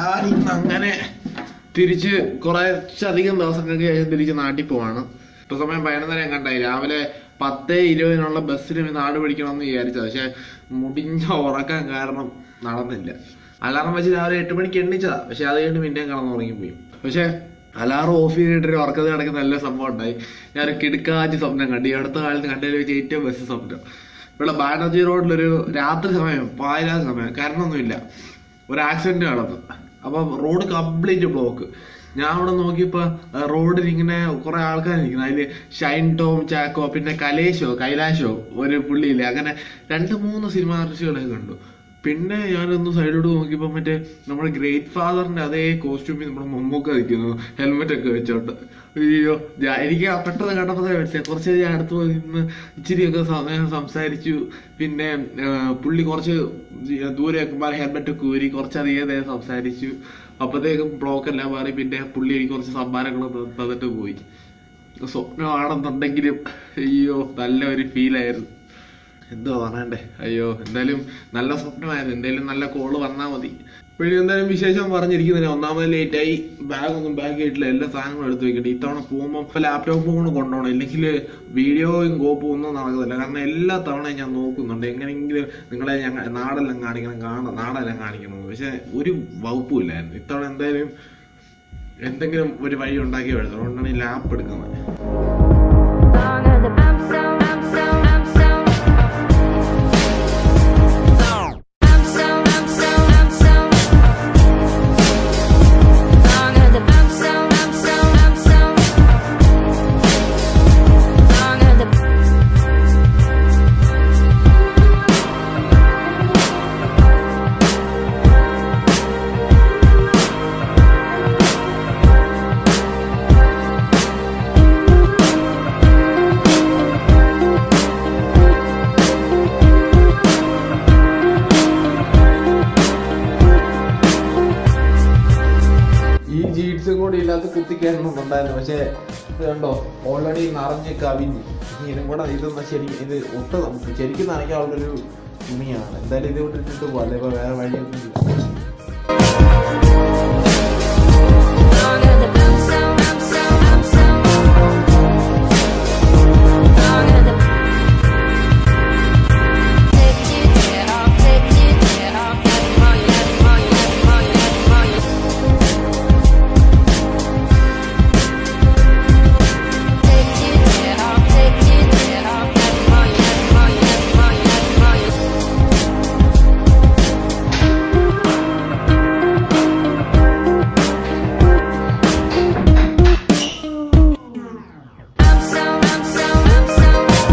ഞാൻ ഇന്ന് അങ്ങനെ തിരിച്ച് കുറച്ചധികം ദിവസങ്ങൾക്ക് ശേഷം തിരിച്ച് നാട്ടിൽ പോവാണ് ഇപ്പൊ സമയം പതിനൊന്നര കണ്ടായി രാവിലെ പത്തേ ഇരുപതിനുള്ള ബസ്സിന് നാട് പിടിക്കണമെന്ന് വിചാരിച്ചത് പക്ഷെ മുടിഞ്ഞ ഉറക്കാൻ കാരണം നടന്നില്ല അലാറം വെച്ച് രാവിലെ എട്ട് മണിക്ക് എണ്ണിച്ചതാ പക്ഷെ അത് കഴിഞ്ഞ് പിന്നെയും കടന്നുറങ്ങിപ്പോയി പക്ഷെ അലാറം ഓഫ് ചെയ്തിട്ട് ഉറക്കത്തിൽ കിടക്കുന്ന നല്ല സംഭവം ഉണ്ടായി ഞാൻ കിടുക്കാച്ചി സ്വപ്നം കണ്ടു ഈ അടുത്ത കാലത്ത് കണ്ടതിൽ വെച്ച് ഏറ്റവും ബെസ്റ്റ് സ്വപ്നം ഇവിടെ ബാനർജി റോഡിലൊരു രാത്രി സമയം പാതിരാ സമയം കറണ്ടൊന്നുമില്ല ഒരു ആക്സിഡന്റ് നടന്നു അപ്പൊ റോഡ് കംപ്ലീറ്റ് ബ്ലോക്ക് ഞാൻ അവിടെ നോക്കിയപ്പോ റോഡിൽ ഇങ്ങനെ കുറെ ആൾക്കാർ നിൽക്കുന്നു അതില് ഷൈൻ ടോം ചാക്കോ പിന്നെ കലേശോ കൈലാശോ ഒരു പുള്ളിയില്ലേ അങ്ങനെ രണ്ട് മൂന്ന് സിനിമ ആർട്ടിസ്റ്റുകളെ കണ്ടു പിന്നെ ഞാനൊന്ന് സൈഡിലോട്ട് നോക്കിയപ്പോ മറ്റേ നമ്മുടെ ഗ്രേറ്റ് ഫാദറിന്റെ അതേ കോസ്റ്റ്യൂമിൽ നമ്മുടെ മമ്മൂക്ക നിൽക്കുന്നു ഹെൽമെറ്റ് ഒക്കെ വെച്ചോണ്ട് അയ്യോ ഞാൻ എനിക്ക് ആ പെട്ടെന്ന് കണ്ടപ്പോ തന്നെ മനസ്സിലായി കുറച്ച് ഞാൻ അടുത്ത് പോയി നിന്ന് ഇച്ചിരിയൊക്കെ സമയം സംസാരിച്ചു പിന്നെ ആ, പുള്ളി കുറച്ച് ദൂരെ വെക്കുമ്പോൾ ഹെൽമെറ്റ് ഒക്കെ ഊരി കുറച്ചധികം നേരം സംസാരിച്ചു അപ്പത്തേക്കും ബ്ലോക്ക് എല്ലാം മാറി പിന്നെ പുള്ളി എനിക്ക് കുറച്ച് സമ്മാനങ്ങൾ തന്നിട്ട് പോയി സ്വപ്നമാണെന്നുണ്ടെങ്കിലും അയ്യോ നല്ല ഒരു ഫീലായിരുന്നു എന്തോ പറയണ്ടേ അയ്യോ എന്തായാലും നല്ല സ്വപ്നമായിരുന്നു എന്തായാലും നല്ല കോള് വന്നാൽ മതി ഇപ്പോഴും എന്തായാലും വിശേഷം പറഞ്ഞിരിക്കുന്നില്ല ഒന്നാമത് ലേറ്റ് ആയി ബാഗ് ഒന്നും ബാഗ് ആയിട്ടില്ല എല്ലാ സാധനങ്ങളും എടുത്ത് വെക്കട്ടെ ഇത്തവണ പോകുമ്പോൾ ഇപ്പൊ ലാപ്ടോപ്പ് കൊണ്ട് കൊണ്ടുപോകണം ഇല്ലെങ്കിൽ വീഡിയോയും കോപ്പും ഒന്നും നടക്കുന്നില്ല കാരണം എല്ലാ തവണയും ഞാൻ നോക്കുന്നുണ്ട് എങ്ങനെയെങ്കിലും നിങ്ങളെ ഞങ്ങൾ നാടെല്ലാം കാണിക്കണം കാണാം നാടെല്ലാം കാണിക്കണം പക്ഷെ ഒരു വകുപ്പും ഇല്ലായിരുന്നു ഇത്തവണ എന്തായാലും എന്തെങ്കിലും ഒരു വഴി ഉണ്ടാക്കി എഴുതണം അതുകൊണ്ടാണ് ഈ ലാപ്പ് എടുക്കുന്നത് Longer the I'm so, I'm so, I'm so. I'm so, I'm so, I'm so. Longer the I'm so, I'm so, I'm so. Longer the ഈ ജീൻസും കൂടി ഇതിനകത്ത് കുത്തിക്കയറണമെന്നുണ്ടായിരുന്നു പക്ഷെ ഇത് കണ്ടോ ഓൾറെഡി നിറഞ്ഞ് കവിഞ്ഞ് ഇനി ഇതും കൂടെ ഇതൊന്നും ശരി ഇത് ഒട്ട് നമുക്ക് ശരിക്കും നനയ്ക്കാനുള്ളൊരു തുണിയാണ് എന്തായാലും ഇത് വിട്ടിട്ട് പോലെ ഇപ്പൊ വേറെ വഴിയൊന്നും ഇല്ല Longer the I'm so, I'm so, I'm so. Longer the Take you there, I'll take you there, I'll get more, get more, get more, get more. Take you there, I'll take you there, I'll get more, get more, get more, get more. I'm so, I'm so, I'm so.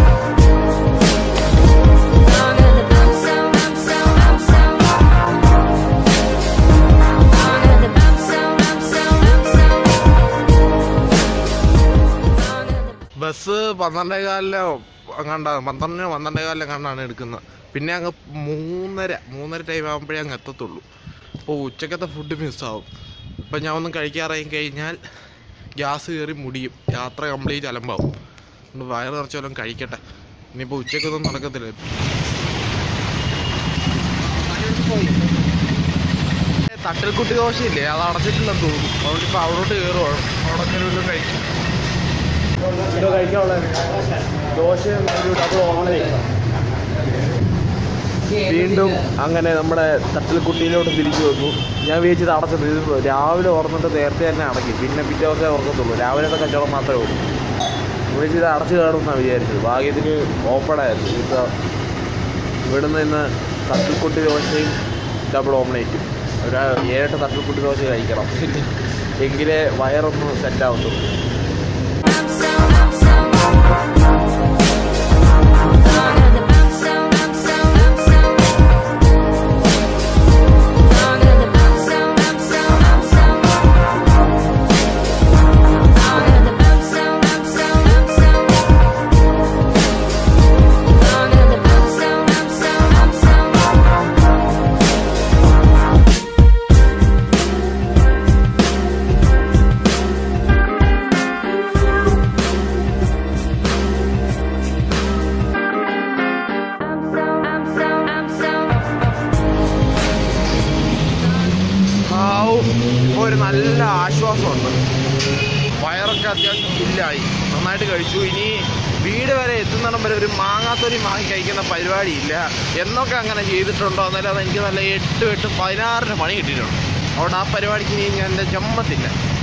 Longer the I'm so, I'm so, I'm so. Longer the I'm so, I'm so, I'm so. Longer the bus പന്ത്രണ്ടേ കാലിലോ കണ്ട പന്ത്രണ്ടിനോ പന്ത്രണ്ടേ കാലിലോ കണ്ടാണ് എടുക്കുന്നത് പിന്നെ അങ്ങ് മൂന്നര മൂന്നര ടൈം ആകുമ്പോഴേ അങ്ങ് എത്തത്തുള്ളൂ അപ്പോൾ ഉച്ചക്കത്തെ ഫുഡ് മിസ്സാവും ഇപ്പം ഞാൻ ഒന്നും കഴിക്കാറായി കഴിഞ്ഞാൽ ഗ്യാസ് കയറി മുടിയും യാത്ര കംപ്ലീറ്റ് അലമ്പാവും അതുകൊണ്ട് വയറ് നിറച്ച് വല്ലതും കഴിക്കട്ടെ ഇനിയിപ്പോൾ ഉച്ചക്കൊന്നും നടക്കത്തില്ല തട്ടൽക്കുട്ടി ദോശയില്ലേ അത് അടച്ചിട്ടില്ലെന്ന് തോന്നുന്നു അതുകൊണ്ട് ഇപ്പോൾ അവിടോട്ട് കയറുവാണ് അവിടെ എന്തെങ്കിലും കഴിക്കും എന്തോ കഴിക്കാനുള്ള ദോശയും ഒരു ഡബിൾ ഓംലേറ്റ് വീണ്ടും അങ്ങനെ നമ്മുടെ തട്ടിൽക്കുട്ടിയിലോട്ട് തിരിച്ചു വന്നു ഞാൻ വിചാരിച്ചത് അടച്ചത് ഇത് രാവിലെ ഓർന്നിട്ട് നേരത്തെ തന്നെ അടക്കി പിന്നെ പിറ്റേ ദിവസമേ ഓർക്കത്തുള്ളൂ രാവിലത്തെ കച്ചവടം മാത്രമേ ഉള്ളൂ വിളിച്ചത് അടച്ചു കാണുമെന്നാണ് വിചാരിച്ചത് ഭാഗ്യത്തിന് ഓപ്പൺ ആയിരുന്നു ഇപ്പോൾ ഇവിടുന്ന് ഇന്ന് തട്ടിൽക്കുട്ടി ദോശയും ഡബിൾ ഓംലേറ്റും ഒരു ഏഴെട്ട് തട്ടിൽക്കുട്ടി ദോശ കഴിക്കണം എങ്കിലേ വയറൊന്ന് സെറ്റ് ആവത്തുള്ളൂ I'm so, I'm so. Longer the I'm so, I'm so, I'm so. Longer the I'm so, I'm so, I'm so. Longer the I'm so, I'm so, I'm so. Longer the I'm so, I'm so, I'm so. മാസമുണ്ട് വയറൊക്കെ അത്യാവശ്യം ഫില്ലായി നന്നായിട്ട് കഴിച്ചു ഇനി വീട് വരെ എത്തുന്നിടം വരെ ഒരു മാങ്ങാത്തൊലി വാങ്ങി കഴിക്കുന്ന പരിപാടിയില്ല എന്നൊക്കെ അങ്ങനെ ചെയ്തിട്ടുണ്ടോ എന്നാലും അത് എനിക്ക് നല്ല എട്ട് എട്ട് പതിനാറിന് പണി കിട്ടിയിട്ടുണ്ട് അതുകൊണ്ട് ആ പരിപാടിക്ക് ഇനി ഞാൻ എൻ്റെ ജമ്മത്തില്ല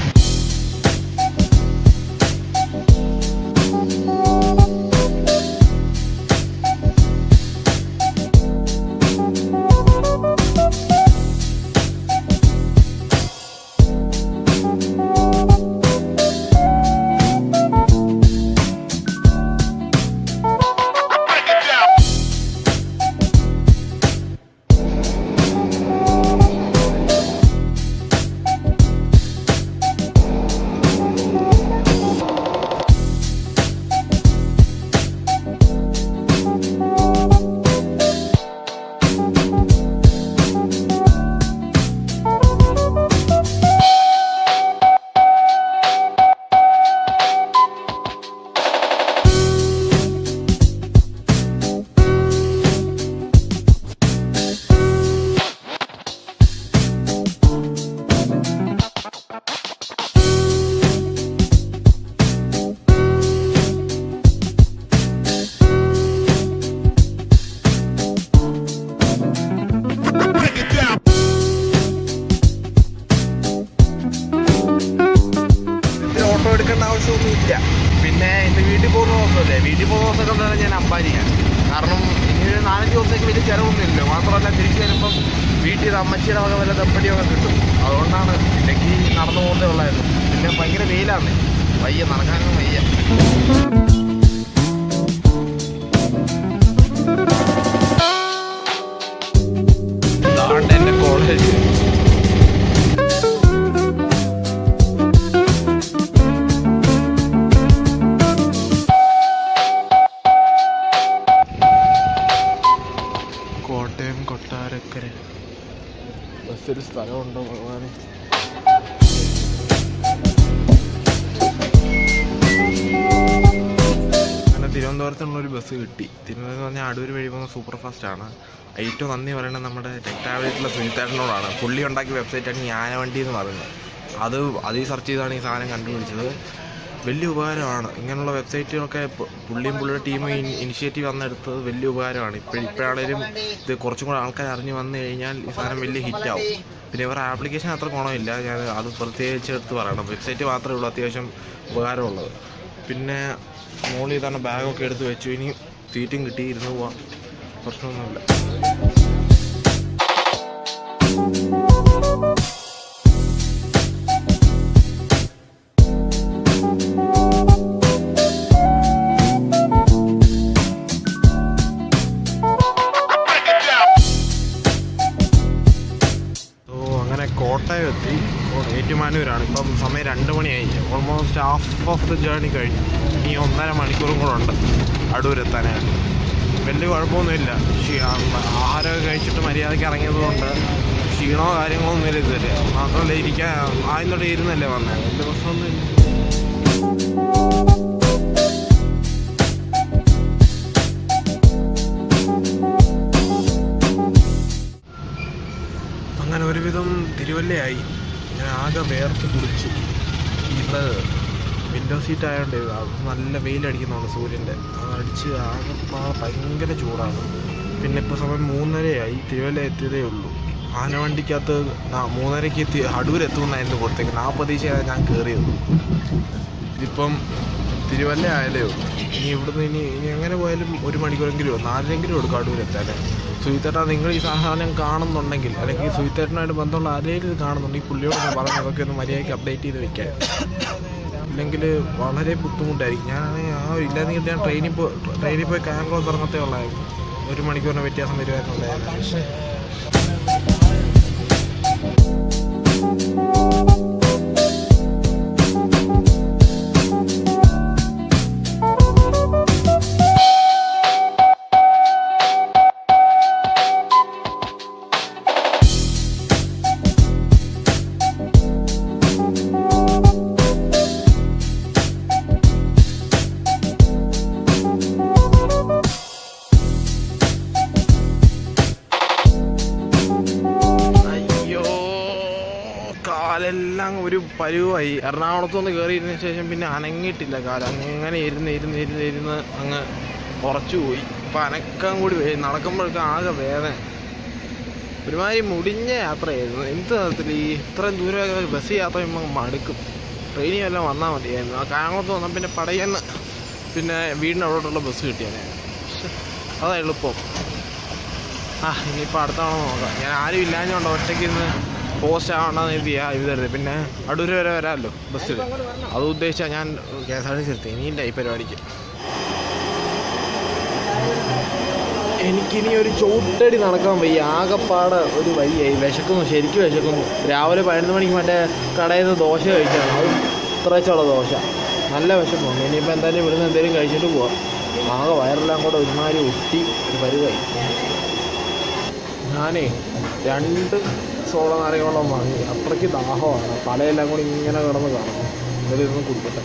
ഇതിന് ഓട്ടോ എടുക്കേണ്ട ആവശ്യമൊന്നും ഇല്ല പിന്നെ എൻ്റെ വീട്ടിൽ പോകുന്ന ദിവസമല്ലേ വീട്ടിൽ പോകുന്ന ദിവസമൊക്കെ എന്തായാലും ഞാൻ അമ്പാനിയാണ് കാരണം ഇനി ഒരു നാലഞ്ച് ദിവസത്തേക്ക് വലിയ ചിലവൊന്നുമില്ല മാത്രമല്ല തിരിച്ചു വരുമ്പം വീട്ടിൽ നിന്ന് അമ്മച്ചിയുടെ വക വല്ല ദമ്പടിയൊക്കെ കിട്ടും അതുകൊണ്ടാണ് ഇല്ലെങ്കിൽ നടന്നു പോകുന്നേ ഉള്ളായിരുന്നു പിന്നെ ഭയങ്കര വെയിലാണ് വയ്യ നടക്കാനൊന്നും വയ്യ ഇതാണ്ട് എൻ്റെ കോളേജ് കോട്ടയം കൊട്ടാരക്കര ബസ്സിൽ സ്ഥലമുണ്ടോ ഭഗവാനെ അങ്ങനെ തിരുവനന്തപുരത്തുള്ള ഒരു ബസ് കിട്ടി തിരുവനന്തപുരം എന്ന് പറഞ്ഞാൽ അടൂർ വഴി പോകുന്ന സൂപ്പർ ഫാസ്റ്റ് ആണ് ഏറ്റവും നന്ദി പറയുന്നത് നമ്മുടെ ടെക്ടാവിലുള്ള സുനിത്തേട്ടനോടാണ് പുള്ളി ഉണ്ടാക്കിയ വെബ്സൈറ്റാണ് ഈ ആനവണ്ടി എന്ന് പറയുന്നത് അത് അതിൽ സെർച്ച് ചെയ്താണ് ഈ സാധനം കണ്ടുപിടിച്ചത് വലിയ ഉപകാരമാണ് ഇങ്ങനെയുള്ള വെബ്സൈറ്റുകളൊക്കെ പു- പുള്ളിയും പുള്ളിയുടെ ടീമും ഇനിഷ്യേറ്റീവ് വന്നെടുത്തത് വലിയ ഉപകാരമാണ് ഇപ്പോഴും ഇപ്പോഴാണേലും ഇത് കുറച്ചും കൂടെ ആൾക്കാർ അറിഞ്ഞ് വന്നു കഴിഞ്ഞാൽ ഈ സാധനം വലിയ ഹിറ്റാവും പിന്നെ ഇവരുടെ ആപ്ലിക്കേഷൻ അത്ര ഗുണമില്ല ഞാൻ അത് പ്രത്യേകിച്ച് എടുത്ത് പറയണം വെബ്സൈറ്റ് മാത്രമേ ഉള്ളൂ അത്യാവശ്യം ഉപകാരമുള്ളത് പിന്നെ മോളിൽ തന്നെ ബാഗൊക്കെ എടുത്ത് വെച്ചു ഇനി സീറ്റും കിട്ടി ഇരുന്ന് പോവാം പ്രശ്നമൊന്നുമില്ല ഓ അങ്ങനെ കോട്ടയം എത്തി കോ- ഏറ്റുമാനൂരാണ് ഇപ്പം സമയം രണ്ട് മണിയായി almost half of the journey കഴിഞ്ഞു ഇനി ഒന്നര മണിക്കൂറും കൂടെ ഉണ്ട് അടൂരെത്താനായിട്ട് വലിയ കുഴപ്പമൊന്നുമില്ല ക്ഷീ- ആ, ആഹാരമൊക്കെ കഴിച്ചിട്ട് മര്യാദയ്ക്ക് ഇറങ്ങിയത് കൊണ്ട് ക്ഷീണമോ കാര്യങ്ങളോ ഒന്നുമില്ല ഇതുവരെ മാത്രമല്ല ഇരിക്കാൻ ആദ്യം തൊട്ട് ഇരുന്നല്ലേ വന്നത് വലിയ പ്രശ്നമൊന്നുമില്ല അങ്ങനെ ഒരുവിധം തിരുവല്ലയായി ഞാൻ ആകെ വേർത്ത് കുടിച്ചു ഇത് വിൻഡോ സീറ്റ് ആയതുകൊണ്ട് അത് നല്ല വെയിലടിക്കുന്നുണ്ട് സൂര്യൻ്റെ അത് അടിച്ച് ആകെ പാ- ഭയങ്കര ചൂടാണ് പിന്നെ ഇപ്പോൾ സമയം മൂന്നരയായി തിരുവല്ല എത്തിയതേ ഉള്ളൂ ആനവണ്ടിക്കകത്ത് നാ- മൂന്നരയ്ക്ക് എത്തി അടൂർ എത്തുമെന്നായിരുന്നു പുറത്തേക്ക് ആ പ്രതീക്ഷയാണ് ഞാൻ കയറിയത് ഇതിപ്പം തിരുവല്ല ആയാലേ ഉള്ളൂ ഇനി ഇവിടുന്ന് ഇനി ഇനി എങ്ങനെ പോയാലും ഒരു മണിക്കൂറെങ്കിലും നാലിലെങ്കിലും എടുക്കും അടൂർ എത്താൻ സുഹിത്തേട്ടാ നിങ്ങൾ ഈ സാധനം കാണുന്നുണ്ടെങ്കിൽ അല്ലെങ്കിൽ സുഹിത്തേട്ടനായിട്ട് ബന്ധമുള്ള ആരെങ്കിലും ഇത് കാണുന്നുണ്ടെങ്കിൽ പുള്ളിയോട് ഞാൻ പറഞ്ഞു അതൊക്കെ ഒന്ന് മര്യാദയ്ക്ക് അപ്ഡേറ്റ് ചെയ്ത് വെക്കാൻ ഇല്ലെങ്കിൽ വളരെ ബുദ്ധിമുട്ടായിരിക്കും ഞാനാണെങ്കിൽ ആ ഒരു ഇല്ലാതെങ്കിൽ ഞാൻ ട്രെയിനിൽ പോ ട്രെയിനിൽ പോയി കാങ്കോസ് ഇറങ്ങത്തേ ഉള്ളായിരുന്നു ഒരു മണിക്കൂറിന് വ്യത്യാസം വരുമായിരുന്നുണ്ടായിരുന്നു അങ്ങ് ഒരു പരുവായി എറണാകുളത്ത് നിന്ന് കയറിയിരുന്ന ശേഷം പിന്നെ അനങ്ങിയിട്ടില്ല കാലം അങ്ങനെ ഇരുന്ന് ഇരുന്ന് ഇരുന്ന് ഇരുന്ന് അങ്ങ് ഉറച്ചു പോയി ഇപ്പം അനക്കാൻ കൂടി വേ- നടക്കുമ്പോഴൊക്കെ ആകെ വേദന ഒരുമാതിരി മുടിഞ്ഞ യാത്രയായിരുന്നു എന്ത് തരത്തിൽ ഈ ഇത്രയും ദൂരം ബസ് യാത്ര ചെയ്യുമ്പോൾ മടുക്കും ട്രെയിനിൽ വല്ലതും വന്നാൽ മതിയായിരുന്നു ആ കായംകുളത്ത് വന്നാൽ പിന്നെ പടയെന്ന് പിന്നെ വീടിൻ്റെ അവിടോട്ടുള്ള ബസ് കിട്ടിയാൽ അതാ എളുപ്പം ആ ഇനിയിപ്പോൾ അടുത്ത തവണ നോക്കാം ഞാൻ ആരും ഇല്ലാഞ്ഞുകൊണ്ട് ഒറ്റയ്ക്ക് ഇന്ന് പോസ്റ്റ് ആവണമെന്ന് എഴുതിയാ ഇത് തരുന്നത് പിന്നെ അടൂർ വരെ വരാമല്ലോ ബസ്സിൽ അത് ഉദ്ദേശിച്ചാൽ ഞാൻ K S R T C എടുത്തത് ഇനിയില്ല ഈ പരിപാടിക്ക് എനിക്കിനി ഒരു ചോട്ടടി നടക്കാൻ വയ്യ ആകപ്പാടെ ഒരു വയ്യായി വിശക്കുന്നു ശരിക്കും വിശക്കുന്നു രാവിലെ പതിനൊന്ന് മണിക്ക് മറ്റേ കടയിൽ നിന്ന് ദോശ കഴിച്ചാണ് അത് ഇത്രച്ചുള്ള ദോശ നല്ല വിശപ്പുണ്ട് ഇനിയിപ്പോൾ എന്തായാലും ഇവിടുന്ന് എന്തെങ്കിലും കഴിച്ചിട്ട് പോവാം ആകെ വയറെല്ലാം കൂടെ ഒരുമാതിരി ഒട്ടി ഒരു പരിവായി ഞാനേ രണ്ട് സോഡ നാരങ്ങോളം വാങ്ങി അത്രയ്ക്ക് ദാഹമാണ് തലയെല്ലാം കൂടി ഇങ്ങനെ കിടന്ന് കാണും എന്നിട്ട് ഇതൊന്ന് കുടിക്കട്ടെ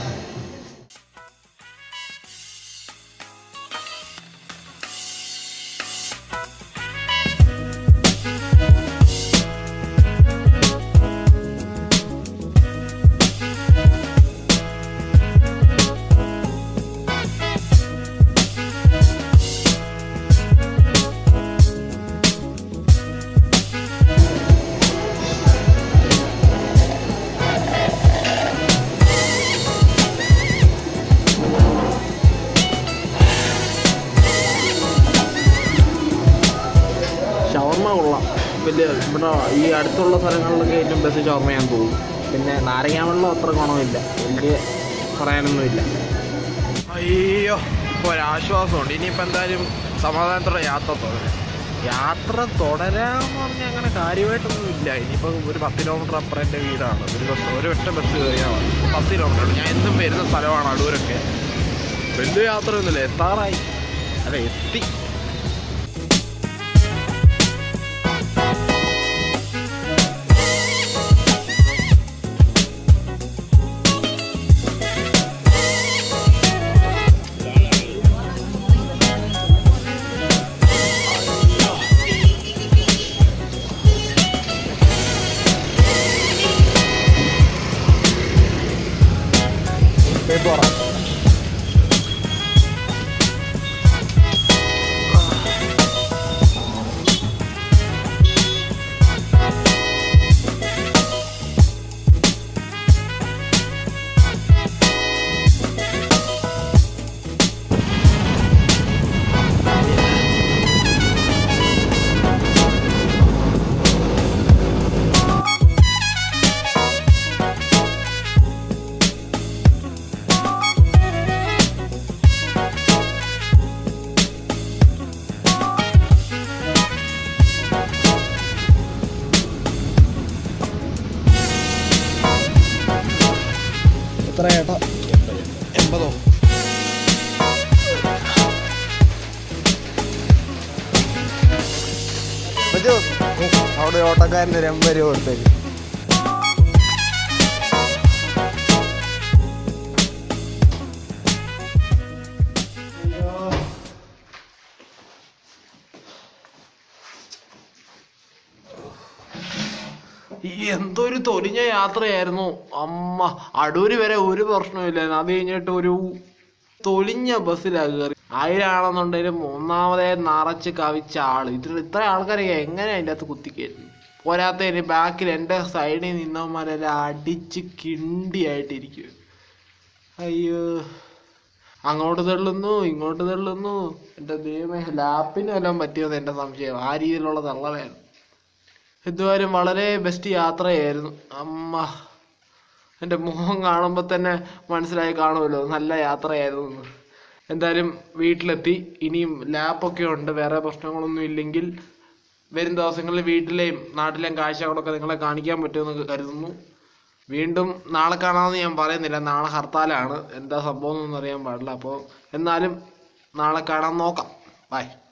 ഷവർമ്മ കൊള്ളാം വലിയ ഇവിടെ ഈ അടുത്തുള്ള സ്ഥലങ്ങളിലൊക്കെ ഏറ്റവും ബെസ്റ്റ് ഷവർമ്മ ഞാൻ പോകും പിന്നെ നാരങ്ങാ വെള്ളം അത്ര ഗുണമില്ല വലിയ പറയാനൊന്നുമില്ല അയ്യോ ഇപ്പോൾ ഒരാശ്വാസമുണ്ട് ഇനിയിപ്പോൾ എന്തായാലും സമാധാനത്തോടെ യാത്ര തുടരാം യാത്ര തുടരാന്ന് പറഞ്ഞാൽ അങ്ങനെ കാര്യമായിട്ടൊന്നും ഇല്ല ഇനിയിപ്പോൾ ഒരു പത്ത് കിലോമീറ്റർ അപ്പുറം എൻ്റെ വീടാണ് ഒരു ബസ് ഒരു ഒറ്റ ബസ് കയറിയാൽ മതി പത്ത് കിലോമീറ്റർ ഞാൻ എന്നും വരുന്ന സ്ഥലമാണ് അടൂരൊക്കെ വലിയ യാത്രയൊന്നുമില്ല എത്താറായി അല്ല എത്തി പേപ്പർ എത്ര ചേട്ടാ എൺപതോ മജു അവിടെ ഓട്ടക്കാരൻ്റെ ഒരു എൺപത് രൂപ കൊടുത്തേക്ക് ഈ എന്തൊരു തൊലിഞ്ഞ യാത്രയായിരുന്നു അമ്മ അടൂര് വരെ ഒരു പ്രശ്നമില്ലായിരുന്നു അത് കഴിഞ്ഞിട്ട് ഒരു തൊലിഞ്ഞ ബസ്സിലാ കയറി ആയിരാണെന്നുണ്ടെങ്കിലും ഒന്നാമതേ നിറച്ച് കവിച്ച ആള് ഇത്ര ഇത്ര ആൾക്കാരെ എങ്ങനെ അതിൻ്റെ അകത്ത് കുത്തിക്കയറ്റുന്നു പോരാത്തതിന് ബാക്കിൽ എൻ്റെ സൈഡിൽ നിന്നവന്മാരെല്ലാം അടിച്ച് കിണ്ടിയായിട്ടിരിക്കും അയ്യോ അങ്ങോട്ട് തള്ളുന്നു ഇങ്ങോട്ട് തള്ളുന്നു എൻ്റെ ദൈവമേ ലാപ്പിന് വല്ലതും പറ്റിയെന്ന് എൻ്റെ സംശയം ആ രീതിയിലുള്ള തള്ളലായിരുന്നു എന്തായാലും വളരെ ബെസ്റ്റ് യാത്രയായിരുന്നു അമ്മ എൻ്റെ മുഖം കാണുമ്പോൾ തന്നെ മനസ്സിലായി കാണുമല്ലോ നല്ല യാത്രയായിരുന്നു എന്ന്. എന്തായാലും വീട്ടിലെത്തി ഇനിയും ലാപ്പൊക്കെ ഉണ്ട് വേറെ പ്രശ്നങ്ങളൊന്നും ഇല്ലെങ്കിൽ വരും ദിവസങ്ങളിൽ വീട്ടിലെയും നാട്ടിലെയും കാഴ്ചകളൊക്കെ നിങ്ങളെ കാണിക്കാൻ പറ്റുമെന്ന് കരുതുന്നു വീണ്ടും നാളെ കാണാമെന്ന് ഞാൻ പറയുന്നില്ല നാളെ ഹർത്താലാണ് എന്താ സംഭവം എന്നൊന്നും അറിയാൻ പാടില്ല അപ്പോൾ എന്നാലും നാളെ കാണാൻ നോക്കാം ബൈ